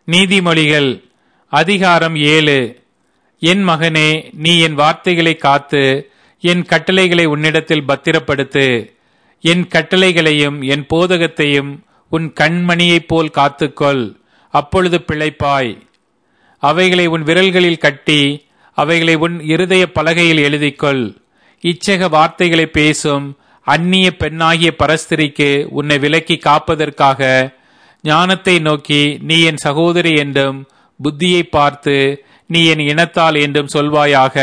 நீதிமொழிகள் அதிகாரம் ஏழு என் மகனே நீ என் வார்த்தைகளை காத்து என் கட்டளைகளை உன்னிடத்தில் பத்திரப்படுத்து என் கட்டளைகளையும் என் போதகத்தையும் உன் கண்மணியைப் போல் காத்துக்கொள் அப்பொழுது பிழைப்பாய் அவைகளை உன் விரல்களில் கட்டி அவைகளை உன் இருதய பலகையில் எழுதிக்கொள் இச்சக வார்த்தைகளை பேசும் அந்நிய பெண்ணாகிய பரஸ்திரிக்கு உன்னை விலக்கி காப்பதற்காக ஞானத்தை நோக்கி நீ என் சகோதரி என்றும் புத்தியை பார்த்து நீ என் இனத்தால் என்றும் சொல்வாயாக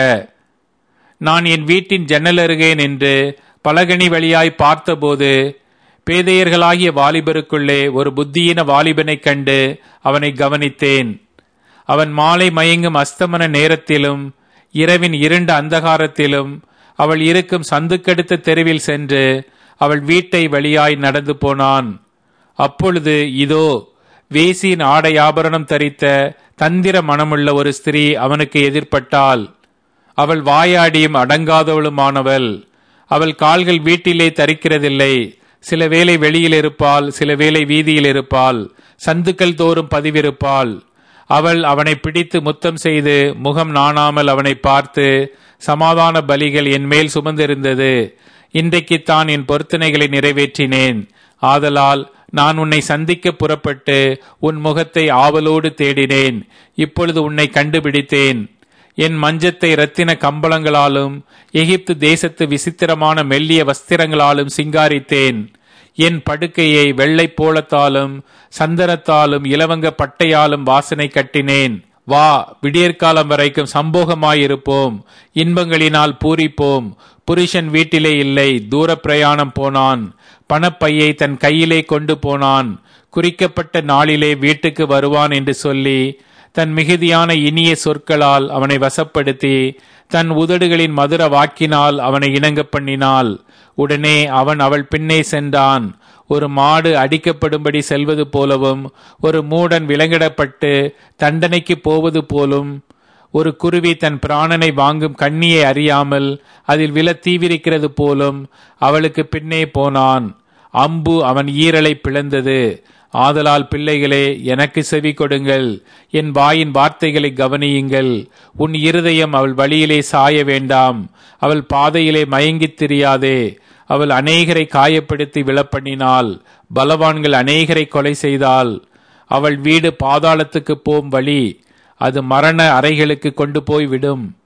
நான் என் வீட்டின் ஜன்னல் அருகே நின்று பலகனி வழியாய் பார்த்தபோது பேதையர்களாகிய வாலிபருக்குள்ளே ஒரு புத்தியின வாலிபனைக் கண்டு அவனை கவனித்தேன் அவன் மாலை மயங்கும் அஸ்தமன நேரத்திலும் இரவின் இருண்ட அந்தகாரத்திலும் அவள் இருக்கும் சந்துக்கடுத்த தெருவில் சென்று அவள் வீட்டை வழியாய் நடந்து போனான் அப்பொழுது இதோ வேசியின் ஆடை ஆபரணம் தரித்த தந்திர மனமுள்ள ஒரு ஸ்திரீ அவனுக்கு எதிர்ப்பட்டாள் அவள் வாயாடியும் அடங்காதவளுமானவள் அவள் கால்கள் வீட்டிலே தரிக்கிறதில்லை சில வேளை வெளியில் இருப்பாள் சில வேளை வீதியில் இருப்பாள் சந்துக்கள் தோறும் பதிவிருப்பாள் அவள் அவனை பிடித்து முத்தம் செய்து முகம் நாணாமல் அவனை பார்த்து சமாதான பலிகள் என் மேல் சுமந்திருந்தது இன்றைக்குத்தான் என் பொருத்தனைகளை நிறைவேற்றினேன் ஆதலால் நான் உன்னை சந்திக்க புறப்பட்டு உன் முகத்தை ஆவலோடு தேடினேன் இப்பொழுது உன்னை கண்டுபிடித்தேன் என் மஞ்சத்தை இரத்தின கம்பளங்களாலும் எகிப்து தேசத்து விசித்திரமான மெல்லிய வஸ்திரங்களாலும் சிங்காரித்தேன் என் படுக்கையை வெள்ளை போலத்தாலும் சந்தனத்தாலும் இலவங்க பட்டையாலும் வாசனை கட்டினேன் வா விடியற்காலம் வரைக்கும் சம்போகமாயிருப்போம் இன்பங்களினால் பூரிப்போம் புருஷன் வீட்டிலே இல்லை தூர பிரயாணம் போனான் பணப்பையை தன் கையிலே கொண்டு போனான் குறிக்கப்பட்ட நாளிலே வீட்டுக்கு வருவான் என்று சொல்லி தன் மிகுதியான இனிய சொற்களால் அவனை வசப்படுத்தி தன் உதடுகளின் மதுர வாக்கினால் அவனை இணங்க பண்ணினாள் உடனே அவன் அவள் பின்னே சென்றான் ஒரு மாடு அடிக்கப்படும்படி செல்வது போலவும் ஒரு மூடன் விலங்கிடப்பட்டு தண்டனைக்கு போவது போலும் ஒரு குருவி தன் பிராணனை வாங்கும் கண்ணியை அறியாமல் அதில் வில தீவிரிக்கிறது போலும் அவளுக்கு பின்னே போனான் அம்பு அவன் ஈரலை பிளந்தது ஆதலால் பிள்ளைகளே எனக்கு செவி கொடுங்கள் என் வாயின் வார்த்தைகளை கவனியுங்கள் உன் இருதயம் அவள் வழியிலே சாய வேண்டாம் அவள் பாதையிலே மயங்கித் திரியாதே அவள் அநேகரை காயப்படுத்தி விழப்பண்ணினாள் பலவான்கள் அநேகரை கொலை செய்தாள் அவள் வீடு பாதாளத்துக்கு போம் வழி அது மரண அறைகளுக்கு கொண்டு போய் விடும்